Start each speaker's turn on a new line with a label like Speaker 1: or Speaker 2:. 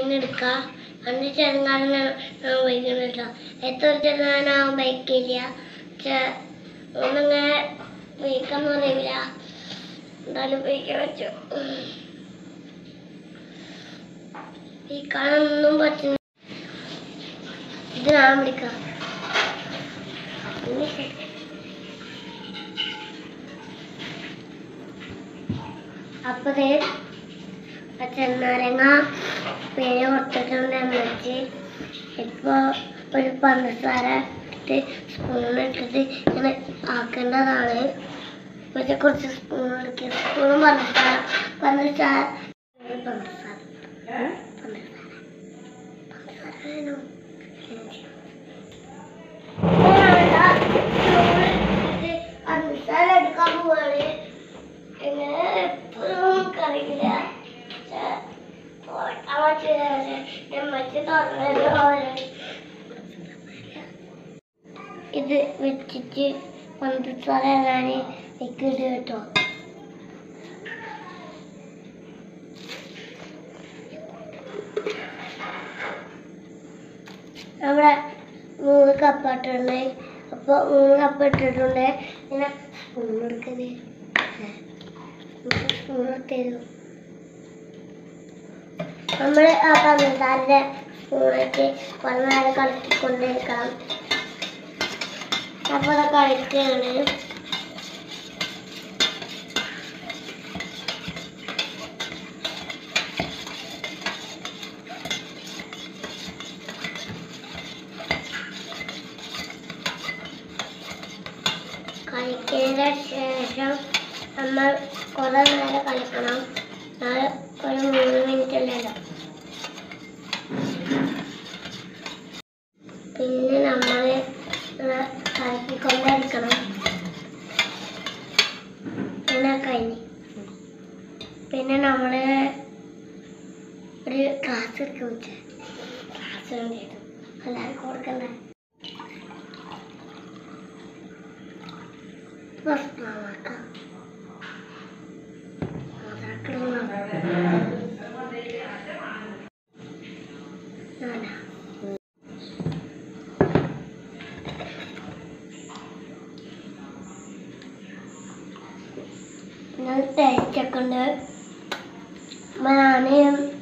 Speaker 1: ഇങ്ങനെ എടുക്കുക അന്ന് ചെറുങ്ങാടിന് ഉപയോഗിക്കുന്നില്ല എത്ര ചെറുങ്ങാനാവും ബൈക്കില്ല പക്ഷെ ഒന്നിങ്ങനെ ഉപയോഗിക്കാന്ന് പറയില്ല എന്തായാലും ഉപയോഗിക്കാൻ പറ്റും ഉപയോഗിക്കാനൊന്നും പറ്റുന്ന ഇത് ഞാൻ പിടിക്കാം അപ്പത് ചെന്നാരങ്ങ പേര് കൊടുത്തിട്ടുണ്ട് വെച്ച് ഇപ്പോൾ ഒരു പഞ്ചസാര ഇട്ട് സ്പൂൺ ഇട്ടിട്ട് ഇങ്ങനെ ആക്കേണ്ടതാണ് പക്ഷെ കുറച്ച് സ്പൂൺ എടുക്കുക സ്പൂണും പഞ്ചസാര പഞ്ചസാര ഒരു പഞ്ചസാര പഞ്ചസാര പഞ്ചസാര വേണം പഞ്ചസാര എടുക്കാൻ പോവാണ് എങ്ങനെ എപ്പോഴും നമുക്കറിയില്ല ഇത് വെച്ചിട്ട് പഞ്ചസാര ഞാൻ വെക്കിട്ട് കേട്ടോ നമ്മുടെ മൂന്ന് കപ്പ് ഇട്ടിട്ടുണ്ട് അപ്പോൾ മൂന്ന് കപ്പ് ഇട്ടിട്ടുണ്ട് ഇങ്ങനെ സ്പൂൺ എടുക്കുന്നത് സ്പൂൺ ഇട്ടു നമ്മൾ ആ പഞ്ചസാരൻ്റെ സ്പൂണിലേക്ക് കുറേ നേരം കളിക്കൊണ്ടിരിക്കണം അപ്പോൾ അത് കളിക്കുകയാണ് കളിക്കുന്നതിന് ശേഷം നമ്മൾ കുറേ നേരം കളിക്കണം എന്നാൽ ഒരു മൂന്ന് മിനിറ്റ് അല്ലല്ലോ പിന്നെ നമ്മൾ കളിക്കൊണ്ടിരിക്കണം പിന്നെ കഴിഞ്ഞ് പിന്നെ നമ്മൾ ഒരു ക്ലാസ് എടുക്കാൻ വെച്ചാൽ ക്ലാസ് വേണ്ടിയിട്ട് എല്ലാവർക്കും കൊടുക്കണ്ടേ ഭക്ഷണമാക്കാം നാലാ ഞാൻ ടേസ്റ്റൊക്കെ ഉണ്ട് ഞാൻ